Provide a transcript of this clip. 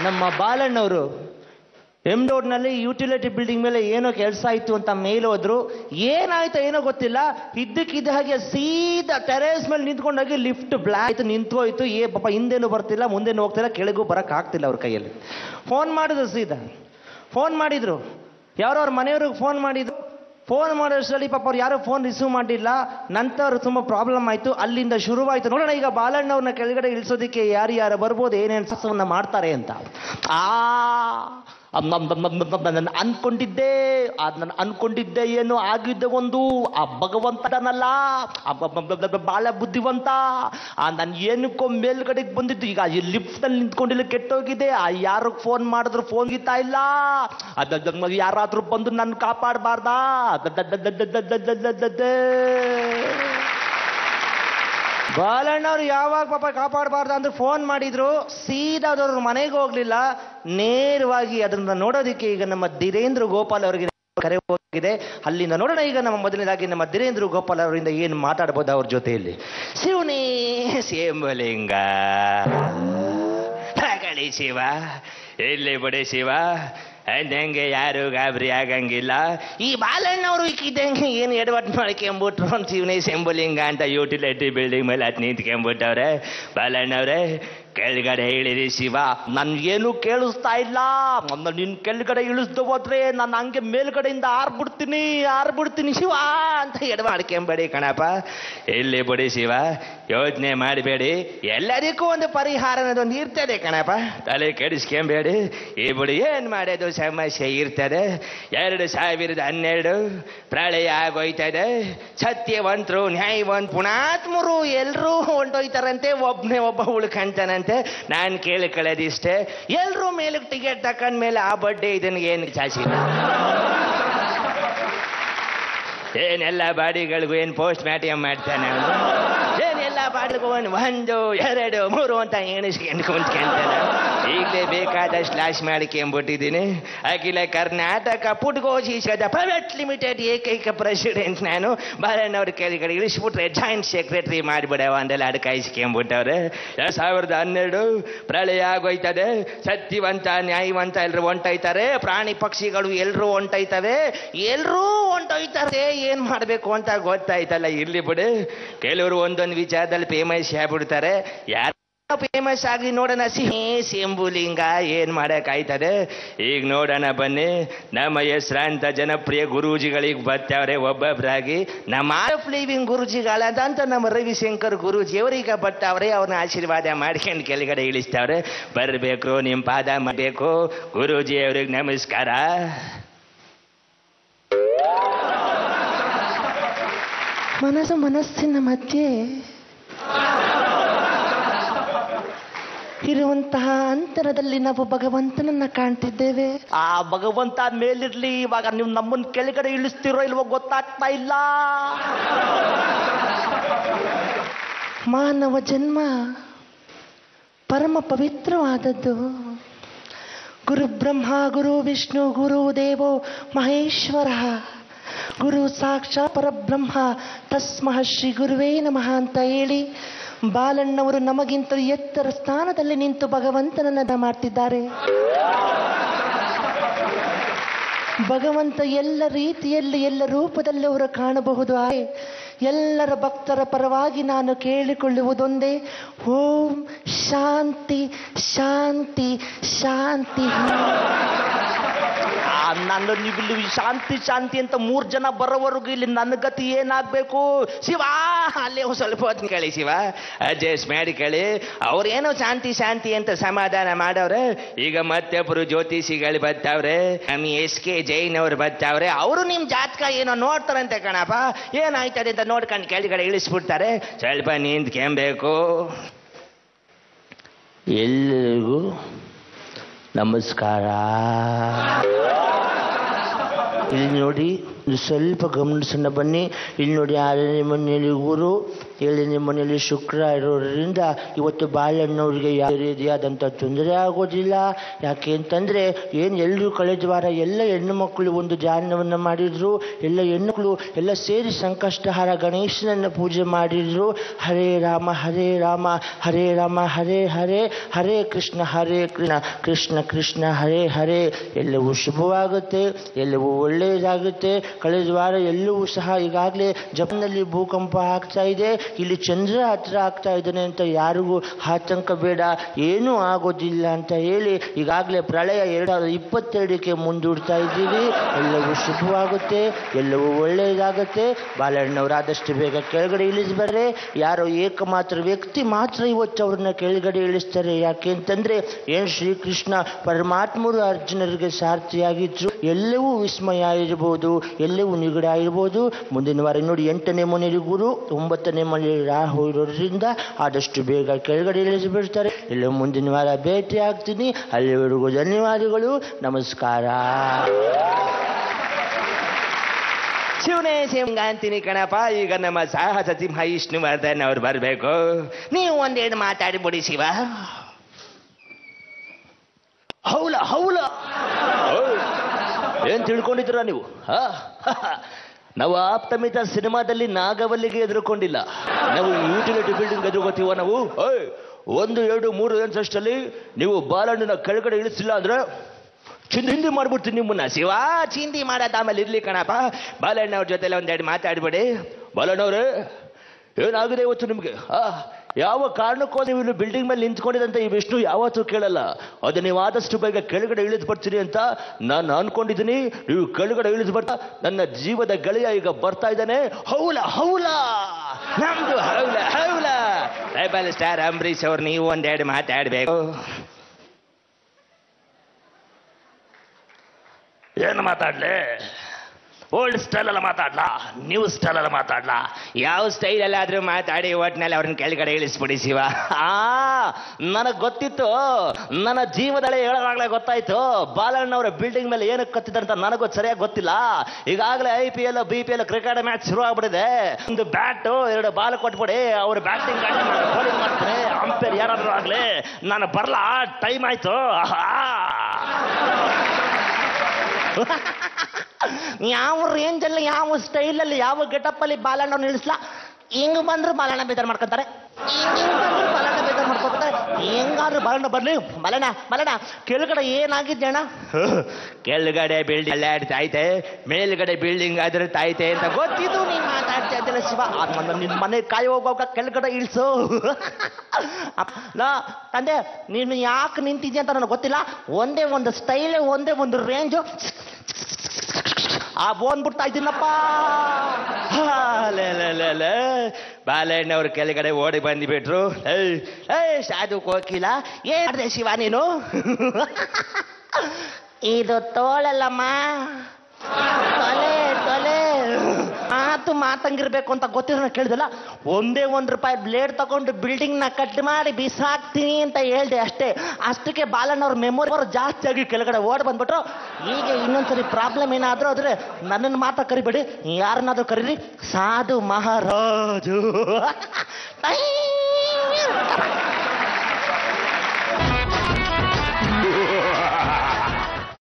ನಮ್ಮ ಬಾಲಣ್ಣವರು ಎಮ್ ರೋಡ್ನಲ್ಲಿ ಯುಟಿಲಿಟಿ ಬಿಲ್ಡಿಂಗ್ ಮೇಲೆ ಏನೋ ಕೆಲಸ ಆಯ್ತು ಅಂತ ಮೇಲ್ ಹೋದ್ರು ಏನಾಯ್ತು ಏನೋ ಗೊತ್ತಿಲ್ಲ ಇದ್ದಕ್ಕಿದ್ದ ಹಾಗೆ ಸೀದಾ ಟೆರೇಸ್ ಮೇಲೆ ನಿಂತ್ಕೊಂಡಾಗಿ ಲಿಫ್ಟ್ ಬ್ಲಾಕ್ ಆಯ್ತು ನಿಂತ್ಕೋಯ್ತು ಏ ಪಾಪ ಹಿಂದೆನೂ ಬರ್ತಿಲ್ಲ ಮುಂದೆನೂ ಹೋಗ್ತಿಲ್ಲ ಕೆಳಗೂ ಬರಕ್ ಆಗ್ತಿಲ್ಲ ಅವ್ರ ಕೈಯಲ್ಲಿ ಫೋನ್ ಮಾಡಿದ್ರು ಸೀದಾ ಫೋನ್ ಮಾಡಿದ್ರು ಯಾರೋ ಅವ್ರ ಮನೆಯವ್ರಿಗೆ ಫೋನ್ ಮಾಡಿದ್ರು ಫೋನ್ ಮಾಡೋಷ್ಟರಲ್ಲಿ ಪಾಪ ಅವ್ರು ಯಾರು ಫೋನ್ ರಿಸೀವ್ ಮಾಡಿಲ್ಲ ನಂತರ ತುಂಬ ಪ್ರಾಬ್ಲಮ್ ಆಯ್ತು ಅಲ್ಲಿಂದ ಶುರುವಾಯ್ತು ನೋಡೋಣ ಈಗ ಬಾಲಣ್ಣವ್ರನ್ನ ಕೆಳಗಡೆ ಇಳಿಸೋದಕ್ಕೆ ಯಾರು ಯಾರು ಬರ್ಬೋದು ಏನೇನು ಸಸ್ಯವನ್ನ ಮಾಡ್ತಾರೆ ಅಂತ ಆ ಅಮ್ ನಮ್ ನಮ್ ನಮ್ ನಮ್ ನಾನು ಅನ್ಕೊಂಡಿದ್ದೆ ಅದ್ ನಾನು ಅನ್ಕೊಂಡಿದ್ದೆ ಏನು ಆಗಿದ್ದೆ ಒಂದು ಆ ಭಗವಂತನಲ್ಲ ಆ ಬ- ಬ- ಬ- ಬ- ಬಾಳ ಬುದ್ಧಿವಂತ ಆ ನಾನು ಏನಕ್ಕೋ ಮೇಲ್ಗಡೆಗೆ ಬಂದಿದ್ದು ಈಗ ಈ ಲಿಫ್ಟಲ್ಲಿ ನಿಂತ್ಕೊಂಡಿಲ್ಲ ಕೆಟ್ಟೋಗಿದೆ ಆ ಯಾರು ಫೋನ್ ಮಾಡಿದ್ರು ಫೋನ್ ಗೀತಾ ಇಲ್ಲ ಅದ ಯಾರಾದ್ರೂ ಬಂದು ನನ್ನ ಕಾಪಾಡಬಾರ್ದಾ ಬಾಲಣ್ಣವ್ರು ಯಾವಾಗ ಪಾಪ ಕಾಪಾಡಬಾರ್ದು ಅಂದ್ರೆ ಫೋನ್ ಮಾಡಿದ್ರು ಸೀದಾ ಅವ್ರ ಮನೆಗೆ ಹೋಗ್ಲಿಲ್ಲ ನೇರವಾಗಿ ಅದನ್ನ ನೋಡೋದಕ್ಕೆ ಈಗ ನಮ್ಮ ಧೀರೇಂದ್ರ ಗೋಪಾಲ್ ಅವರಿಗೆ ಕರೆ ಹೋಗಿದೆ ಅಲ್ಲಿಂದ ನೋಡೋಣ ಈಗ ನಮ್ಮ ಮೊದಲನೇದಾಗಿ ನಮ್ಮ ಧೀರೇಂದ್ರ ಗೋಪಾಲ್ ಅವರಿಂದ ಏನು ಮಾತಾಡ್ಬೋದು ಅವ್ರ ಜೊತೆಯಲ್ಲಿ ಶಿವನೇ ಸೇಂಬಲಿಂಗ ತಗಳಿ ಶಿವ ಎಲ್ಲಿ ಬಿಡಿ ಶಿವ ಅಂದಂಗೆ ಯಾರು ಗಾಬರಿ ಆಗಂಗಿಲ್ಲ ಈ ಬಾಲಣ್ಣವರು ಇಕ್ಕಿದ್ದಂಗೆ ಏನು ಎಡವಟ್ ಮಾಡ್ಕೊಂಬಿಟ್ರು ಅಂತ ಶಿವನೇ ಸೆಂಬಲಿಂಗ ಅಂತ ಯುಟಿಲಿಟಿ ಬಿಲ್ಡಿಂಗ್ ಮೇಲೆ ಹತ್ತು ನಿಂತ್ಕೊಂಬಿಟ್ಟವ್ರೆ ಬಾಲಣ್ಣವ್ರೆ ಕೆಳಗಡೆ ಇಳಿರಿ ಶಿವ ನನ್ಗೇನು ಕೇಳಿಸ್ತಾ ಇಲ್ಲ ನನ್ನ ನಿನ್ ಕೆಳಗಡೆ ಇಳಿಸ್ದು ಹೋದ್ರೆ ನಾನು ಹಂಗೆ ಮೇಲ್ಗಡೆಯಿಂದ ಆರ್ಬಿಡ್ತೀನಿ ಆರ್ಬಿಡ್ತೀನಿ ಶಿವ ಅಂತ ಎಡವ ಮಾಡ್ಕೊಂಬೇಡಿ ಕಣಪ್ಪ ಇಲ್ಲಿ ಬಿಡಿ ಶಿವ ಯೋಚನೆ ಮಾಡಬೇಡಿ ಎಲ್ಲದಕ್ಕೂ ಒಂದು ಪರಿಹಾರ ಅನ್ನೋದೊಂದು ಇರ್ತದೆ ಕಣಪ್ಪ ತಲೆ ಕೆಡಿಸ್ಕೊಂಬೇಡಿ ಈ ಬಿಡಿ ಏನ್ ಮಾಡೋದು ಸಮಸ್ಯೆ ಇರ್ತದೆ ಎರಡು ಸಾವಿರದ ಹನ್ನೆರಡು ಪ್ರಳಯ ಆಗೋಯ್ತದೆ ಸತ್ಯವಂತರು ನ್ಯಾಯವಂತ ಪುಣಾತ್ಮರು ಎಲ್ಲರೂ ಹೊಂಟೋಯ್ತಾರಂತೆ ಒಬ್ಬನೇ ಒಬ್ಬ ಉಳ್ಕಂತಾನಂತೆ ನಾನು ಕೇಳಿ ಕಳೆದಿಷ್ಟೇ ಎಲ್ಲರೂ ಮೇಲೆ ಟಿಕೆಟ್ ತಕೊಂಡ್ಮೇಲೆ ಆ ಬಡ್ಡೆ ಇದನ್ನ ಏನು ಚಾಚಿಲ್ಲ ಏನೆಲ್ಲ ಬಾಡಿಗಳಿಗೂ ಏನು ಪೋಸ್ಟ್ ಮ್ಯಾಟಿಯಂ ಮಾಡ್ತಾನೆ ಅವನು ಏನೆಲ್ಲ ಬಾಡಿಗೂ ಒಂದು ಒಂದು ಎರಡು ಮೂರು ಅಂತ ಎಣಿಸ್ಕೊಂಡು ಕುಂತ್ಕೊಂತಾನೆ ಈಗಲೇ ಬೇಕಾದಷ್ಟು ಲಾಶ್ ಮಾಡಿಕೊಂಬಿಟ್ಟಿದ್ದೀನಿ ಅಖಿಲ ಕರ್ನಾಟಕ ಪುಟ್ಗೋಜಿಸದ ಪ್ರೈವೇಟ್ ಲಿಮಿಟೆಡ್ ಏಕೈಕ ಪ್ರೆಸಿಡೆಂಟ್ ನಾನು ಬಾರಣ್ಣವ್ರ ಕೆಳಗಡೆ ಇಳಿಸ್ಬಿಟ್ರೆ ಜಾಯಿಂಟ್ ಸೆಕ್ರೆಟರಿ ಮಾಡಿಬಿಡವ ಅಂದೆಲ್ಲ ಅಡ್ಕಾಯಿಸ್ಕೊಂಬಿಟ್ಟವ್ರೆ ಎರಡ್ ಸಾವಿರದ ಹನ್ನೆರಡು ಪ್ರಳಯ ಆಗೋಯ್ತದೆ ಸತ್ಯವಂತ ನ್ಯಾಯವಂತ ಎಲ್ಲರೂ ಹೊಂಟೋಯ್ತಾರೆ ಪ್ರಾಣಿ ಪಕ್ಷಿಗಳು ಎಲ್ಲರೂ ಹೊಂಟೋಯ್ತವೆ ಎಲ್ಲರೂ ಹೊಂಟೋಯ್ತಾರೆ ಏನ್ ಮಾಡಬೇಕು ಅಂತ ಗೊತ್ತಾಯ್ತಲ್ಲ ಇರ್ಲಿ ಬಿಡು ಕೆಲವರು ಒಂದೊಂದು ವಿಚಾರದಲ್ಲಿ ಫೇಮಸ್ ಆಗ್ಬಿಡ್ತಾರೆ ಯಾರು ಫೇಮಸ್ ಆಗಿ ನೋಡೋಣ ಸಿಹಿ ಸಿಂಬುಲಿಂಗ ಏನ್ ಮಾಡಕ್ಕಾಯ್ತದೆ ಈಗ ನೋಡೋಣ ಬನ್ನಿ ನಮ್ಮ ಹೆಸರಾಂತ ಜನಪ್ರಿಯ ಗುರೂಜಿಗಳಿಗೆ ಬರ್ತಾವ್ರೆ ಒಬ್ಬೊಬ್ಬರಾಗಿ ನಮ್ಮ ಆಫ್ ಲಿವಿಂಗ್ ಗುರುಜಿಗಳಾದಂತ ನಮ್ಮ ರವಿಶಂಕರ್ ಗುರೂಜಿ ಅವರೀಗ ಬರ್ತಾವ್ರೆ ಅವ್ರನ್ನ ಆಶೀರ್ವಾದ ಮಾಡ್ಕೊಂಡು ಕೆಳಗಡೆ ಇಳಿಸ್ತಾವ್ರೆ ಬರ್ಬೇಕು ನಿಮ್ ಪಾದ ಮಾಡಬೇಕು ಗುರೂಜಿ ಅವ್ರಿಗೆ ನಮಸ್ಕಾರ ಮನಸ್ಸು ಮನಸ್ಸಿನ ಮಧ್ಯೆ ಇರುವಂತಹ ಅಂತರದಲ್ಲಿ ನಾವು ಭಗವಂತನನ್ನ ಕಾಣ್ತಿದ್ದೇವೆ ಆ ಭಗವಂತ ಮೇಲಿರ್ಲಿ ಇವಾಗ ನೀವು ನಮ್ಮನ್ನ ಕೆಳಗಡೆ ಇಳಿಸ್ತಿರೋ ಇಲ್ವೋ ಗೊತ್ತಾಗ್ತಾ ಇಲ್ಲ ಮಾನವ ಜನ್ಮ ಪರಮ ಪವಿತ್ರವಾದದ್ದು ಗುರು ಬ್ರಹ್ಮ ಗುರು ವಿಷ್ಣು ಗುರು ದೇವೋ ಮಹೇಶ್ವರ ಗುರು ಸಾಕ್ಷಾತ್ ಪರಬ್ರಹ್ಮ ತಸ್ಮಃ ಶ್ರೀ ಗುರುವೇ ನಮಃ ಅಂತ ಹೇಳಿ ಬಾಲಣ್ಣವರು ನಮಗಿಂತ ಎತ್ತರ ಸ್ಥಾನದಲ್ಲಿ ನಿಂತು ಭಗವಂತನನ್ನ ಮಾಡ್ತಿದ್ದಾರೆ ಭಗವಂತ ಎಲ್ಲ ರೀತಿಯಲ್ಲಿ ಎಲ್ಲ ರೂಪದಲ್ಲಿ ಅವರು ಕಾಣಬಹುದು ಆಯೆ ಎಲ್ಲರ ಭಕ್ತರ ಪರವಾಗಿ ನಾನು ಕೇಳಿಕೊಳ್ಳುವುದೊಂದೇ ಓಂ ಶಾಂತಿ ಶಾಂತಿ ಶಾಂತಿ ಆ ನನ್ನ ನೀವು ಇಲ್ಲಿ ಶಾಂತಿ ಶಾಂತಿ ಅಂತ ಮೂರ್ ಜನ ಬರೋವರೆಗೂ ಇಲ್ಲಿ ನನ್ನ ಗತಿ ಏನಾಗ್ಬೇಕು ಶಿವ ಅಲ್ಲೇ ಒಂದ್ ಸ್ವಲ್ಪ ಹೊತ್ತು ಕೇಳಿ ಶಿವ ಅಡ್ಜಸ್ಟ್ ಮಾಡಿ ಕೇಳಿ ಅವ್ರೇನೋ ಶಾಂತಿ ಶಾಂತಿ ಅಂತ ಸಮಾಧಾನ ಮಾಡವ್ರೆ ಈಗ ಮತ್ತೊಬ್ರು ಜ್ಯೋತಿಷಿಗಳು ಬರ್ತಾವ್ರೆ ನಮ್ಮ ಎಸ್ ಕೆ ಜೈನ್ ಅವ್ರು ಬರ್ತಾವ್ರೆ ಅವರು ನಿಮ್ ಜಾತಕ ಏನೋ ನೋಡ್ತಾರಂತೆ ಕಣಪ್ಪ ಏನಾಯ್ತದೆ ಅಂತ ನೋಡ್ಕೊಂಡು ಕೆಳಗಡೆ ಇಳಿಸ್ಬಿಡ್ತಾರೆ ಸ್ವಲ್ಪ ನಿಂತ್ಕೊಂಬೇಕು ಎಲ್ಲರಿಗೂ ನಮಸ್ಕಾರ ಇಲ್ಲಿ ನೋಡಿ ಒಂದು ಸ್ವಲ್ಪ ಗಮನಿಸೋಣ ಬನ್ನಿ ಇಲ್ಲಿ ನೋಡಿ ಆರನೇ ಮನೆಯಲ್ಲಿ ಗುರು ಏಳನೇ ಮನೆಯಲ್ಲಿ ಶುಕ್ರ ಇರೋದ್ರಿಂದ ಇವತ್ತು ಬಾಳೆಹಣ್ಣವ್ರಿಗೆ ಯಾವ ರೀತಿಯಾದಂಥ ತೊಂದರೆ ಆಗೋದಿಲ್ಲ ಯಾಕೆ ಅಂತಂದರೆ ಏನು ಎಲ್ಲರೂ ಕಳೆದ ವಾರ ಎಲ್ಲ ಹೆಣ್ಣು ಮಕ್ಕಳು ಒಂದು ಧ್ಯಾನವನ್ನು ಮಾಡಿದ್ರು ಎಲ್ಲ ಹೆಣ್ಣುಗಳು ಎಲ್ಲ ಸೇರಿ ಸಂಕಷ್ಟಹಾರ ಗಣೇಶನನ್ನು ಪೂಜೆ ಮಾಡಿದ್ರು ಹರೇ ರಾಮ ಹರೇ ರಾಮ ಹರೇ ರಾಮ ಹರೇ ಹರೇ ಹರೇ ಕೃಷ್ಣ ಹರೇ ಕೃಷ್ಣ ಕೃಷ್ಣ ಕೃಷ್ಣ ಹರೇ ಹರೇ ಎಲ್ಲವೂ ಶುಭವಾಗುತ್ತೆ ಎಲ್ಲವೂ ಒಳ್ಳೆಯದಾಗುತ್ತೆ ಕಳೆದ ವಾರ ಎಲ್ಲವೂ ಸಹ ಈಗಾಗಲೇ ಜಪಾನ್ನಲ್ಲಿ ಭೂಕಂಪ ಆಗ್ತಾ ಇದೆ ಇಲ್ಲಿ ಚಂದ್ರ ಹತ್ರ ಆಗ್ತಾ ಇದ್ದಾನೆ ಅಂತ ಯಾರಿಗೂ ಆತಂಕ ಬೇಡ ಏನೂ ಆಗೋದಿಲ್ಲ ಅಂತ ಹೇಳಿ ಈಗಾಗಲೇ ಪ್ರಳಯ ಎರಡು ಸಾವಿರದ ಇಪ್ಪತ್ತೆರಡಕ್ಕೆ ಮುಂದೂಡ್ತಾ ಇದ್ದೀವಿ ಎಲ್ಲವೂ ಶುಭವಾಗುತ್ತೆ ಎಲ್ಲವೂ ಒಳ್ಳೆಯದಾಗುತ್ತೆ ಬಾಲಣ್ಣವ್ರು ಆದಷ್ಟು ಬೇಗ ಕೆಳಗಡೆ ಇಳಿಸ್ಬಾರ್ರೆ ಯಾರೋ ಏಕಮಾತ್ರ ವ್ಯಕ್ತಿ ಮಾತ್ರ ಇವತ್ತು ಅವ್ರನ್ನ ಕೆಳಗಡೆ ಇಳಿಸ್ತಾರೆ ಯಾಕೆ ಅಂತಂದ್ರೆ ಏನು ಶ್ರೀಕೃಷ್ಣ ಪರಮಾತ್ಮರು ಅರ್ಜುನರಿಗೆ ಸಾರ್ಥಿಯಾಗಿದ್ರು ಎಲ್ಲವೂ ವಿಸ್ಮಯ ಇರ್ಬೋದು ಎಲ್ಲವೂ ನಿಗಡ ಇರ್ಬೋದು ಮುಂದಿನ ವಾರ ನೋಡಿ ಎಂಟನೇ ಮನೆಯಲ್ಲಿ ಗುರು ಒಂಬತ್ತನೇ ಮನೆಯಲ್ಲಿ ರಾಹು ಇರೋದ್ರಿಂದ ಆದಷ್ಟು ಬೇಗ ಕೆಳಗಡೆ ಇಳಿಸಿಬಿಡ್ತಾರೆ ಎಲ್ಲ ಮುಂದಿನ ವಾರ ಭೇಟಿ ಆಗ್ತೀನಿ ಅಲ್ಲಿವರೆಗೂ ಧನ್ಯವಾದಗಳು ನಮಸ್ಕಾರ ಶಿವನೇ ಶಿವಂಗ ಅಂತೀನಿ ಕಣಪ್ಪ ಈಗ ನಮ್ಮ ಸಾಹಸ ಸಿಂಹ ವಿಷ್ಣುವರ್ಧನ್ ಅವ್ರು ಬರಬೇಕು ನೀವು ಒಂದೇನು ಮಾತಾಡಿಬಿಡಿ ಶಿವ ಹೌಲ ಹೌಲ ಏನ್ ತಿಳ್ಕೊಂಡಿದ್ದೀರಾ ನೀವು ಆ? ನಾವು ಆಪ್ತಮಿತ ಸಿನಿಮಾದಲ್ಲಿ ನಾಗವಲ್ಲಿಗೆ ಎದುರುಕೊಂಡಿಲ್ಲ ನಾವು ಯೂಟಿಲಿಟಿ ಬಿಲ್ಡಿಂಗ್ ಎದುರುಗೋತೀವ ನಾವು ಓಯ್, ಒಂದು ಎರಡು ಮೂರು ಅಷ್ಟಲ್ಲಿ ನೀವು ಬಾಲಣ್ಣನ ಕೆಳಗಡೆ ಇಳಿಸಿಲ್ಲ ಅಂದ್ರೆ ಚಿಂದ ಹಿಂದೆ ಮಾಡ್ಬಿಡ್ತೀನಿ ನಿಮ್ಮನ್ನ ಶಿವ ಚಿಂದಿ ಮಾಡೋದು ಆಮೇಲೆ ಇರ್ಲಿ ಕಣಪ್ಪ ಬಾಲಣ್ಣವ್ರ ಜೊತೆಲೆ ಒಂದೆರಡು ಮಾತಾಡ್ಬಿಡಿ ಬಾಲಣ್ಣವ್ರೆ ಏನಾಗಿದೆ ಇವತ್ತು ನಿಮ್ಗೆ ಆ ಯಾವ ಕಾರಣಕ್ಕೋ ನೀವು ಇಲ್ಲಿ ಬಿಲ್ಡಿಂಗ್ ಮೇಲೆ ನಿಂತ್ಕೊಂಡಿದಂತ ಈ ವಿಷ್ಣು ಯಾವತ್ತೂ ಕೇಳಲ್ಲ ಅದು ನೀವು ಆದಷ್ಟು ಬೇಗ ಕೆಳಗಡೆ ಇಳಿದು ಬರ್ತೀರಿ ಅಂತ ನಾನು ಅನ್ಕೊಂಡಿದ್ದೀನಿ ನೀವು ಕೆಳಗಡೆ ಇಳಿದು ಬರ್ತಾ ನನ್ನ ಜೀವದ ಗೆಳೆಯ ಈಗ ಬರ್ತಾ ಇದ್ದಾನೆ ಹೌಲ ಹೌಲ ನಮ್ದು ಹೌಲ ಹೌಲ ರೆಬಲ್ ಸ್ಟಾರ್ ಅಂಬರೀಶ್ ಅವ್ರು ನೀವು ಒಂದೆರಡು ಮಾತಾಡ್ಬೇಕು ಏನು ಮಾತಾಡ್ಲೆ ಓಲ್ಡ್ ಸ್ಟೈಲ್ ಎಲ್ಲ ಮಾತಾಡ್ಲಾ ನ್ಯೂ ಸ್ಟೈಲ್ ಎಲ್ಲ ಮಾತಾಡ್ಲಾ ಯಾವ ಸ್ಟೈಲಲ್ಲಾದ್ರೂ ಮಾತಾಡಿ ಒಟ್ನಲ್ಲಿ ಅವ್ರನ್ನ ಕೆಳಗಡೆ ಇಳಿಸ್ಬಿಡಿ ಶಿವ ಆ ನನಗೆ ಗೊತ್ತಿತ್ತು ನನ್ನ ಜೀವದಳೆ ಹೇಳೋವಾಗಲೇ ಗೊತ್ತಾಯ್ತು ಬಾಲಣ್ಣವರ ಬಿಲ್ಡಿಂಗ್ ಮೇಲೆ ಏನಕ್ಕೆ ಕತ್ತಿದ್ದಾರೆ ಅಂತ ನನಗೂ ಸರಿಯಾಗಿ ಗೊತ್ತಿಲ್ಲ ಈಗಾಗಲೇ I P L B P L cricket match ಶುರು ಆಗ್ಬಿಟ್ಟಿದೆ ಒಂದು ಬ್ಯಾಟು ಎರಡು ಬಾಲ್ ಕೊಟ್ಬಿಡಿ ಅವ್ರು ಬ್ಯಾಟಿಂಗ್ ಬೌಲಿಂಗ್ ಮಾಡ್ತಾರೆ ಅಂಪೇರ್ ಯಾರಾದ್ರೂ ಆಗ್ಲಿ ನಾನು ಬರಲ್ಲ ಟೈಮ್ ಆಯ್ತು ಆಹಾ. ಯಾವ ರೇಂಜಲ್ಲಿ ಯಾವ ಸ್ಟೈಲಲ್ಲಿ ಯಾವ ಗೆಟಪ್ಪಲ್ಲಿ ಬಾಲಣ್ಣ ನಿಲ್ಲಿಸ್ಲ ಹಿಂಗ್ ಬಂದ್ರು ಬಾಲಣ್ಣ ಬೇಜಾರು ಮಾಡ್ಕೊಂತಾರೆ ಹಿಂಗ್ ಹಿಂಗ್ ಬಂದ್ರು ಬಾಲಣ್ಣ ಬೇಜಾರು ಮಾಡ್ಕೊತಾರೆ ಹೆಂಗಾದ್ರೂ ಬಾಲಣ್ಣ ಬರ್ಲಿ ಬಾಲಣ್ಣ ಬಾಲಣ್ಣ ಕೆಳಗಡೆ ಏನಾಗಿದ್ದೆ ಅಣ್ಣ ಕೆಳಗಡೆ ಬಿಲ್ಡಿಂಗ್ ಅಲ್ಲಾಡ್ತೈತೆ ಮೇಲ್ಗಡೆ ಬಿಲ್ಡಿಂಗ್ ಆದ್ರೆ ತಾಯ್ತೆ ಅಂತ ಗೊತ್ತಿದ್ದು ಇದು ನೀನ್ ಮಾತಾಡ್ತಾ ಇದ್ದಿಲ್ಲ ಶಿವ ಆ ನನ್ನ ನಿನ್ ಮನೆ ಕಾಯಿ ಹೋಗುವಾಗ ಕೆಳಗಡೆ ಇಳಿಸು ನಾ ತಂದೆ ನೀನು ಯಾಕೆ ನಿಂತಿದ್ಯಾ ಅಂತ ನನಗೆ ಗೊತ್ತಿಲ್ಲ ಒಂದೇ ಒಂದು ಸ್ಟೈಲೇ ಒಂದೇ ಒಂದು ರೇಂಜು ಆ ಬೋನ್ಬಿಡ್ತಾ ಇದ್ದೀನಪ್ಪ ಬಾಲಣ್ಣವ್ರ ಕೆಳಗಡೆ ಓಡಿ ಬಂದ್ಬಿಟ್ರು ಏಯ್, ಏಯ್ ಸಾಧು ಕೋಕಿಲ ಏನ್ ಮಾಡ್ದೆ ಶಿವ ನೀನು ಇದು ತೋಳಲ್ಲಮ್ಮ ತೊಲೆ ತೊಲೆ ಮಾತು ಮಾತಂಗಿರ್ಬೇಕು ಅಂತ ಗೊತ್ತಿರೋ ಕೇಳಿದಲ್ಲ ಒಂದೇ ಒಂದು ರೂಪಾಯಿ ಬ್ಲೇಡ್ ತಗೊಂಡು ಬಿಲ್ಡಿಂಗ್ ನ ಕಟ್ ಮಾಡಿ ಬಿಸಾಕ್ತೀನಿ ಅಂತ ಹೇಳ್ದೆ ಅಷ್ಟೇ ಅಷ್ಟಕ್ಕೆ ಬಾಲಣ್ಣವ್ರ ಮೆಮೊರಿ ಅವರು ಜಾಸ್ತಿ ಆಗಿ ಕೆಳಗಡೆ ಓಡ್ ಬಂದ್ಬಿಟ್ರು ಈಗ ಇನ್ನೊಂದ್ಸರಿ ಪ್ರಾಬ್ಲಮ್ ಏನಾದ್ರೂ ಆದ್ರೆ ನನ್ನನ್ನು ಮಾತ್ರ ಕರಿಬೇಡಿ ಯಾರನ್ನಾದ್ರೂ ಕರೀರಿ ಸಾಧು ಮಹಾರಾಜು ಟೈ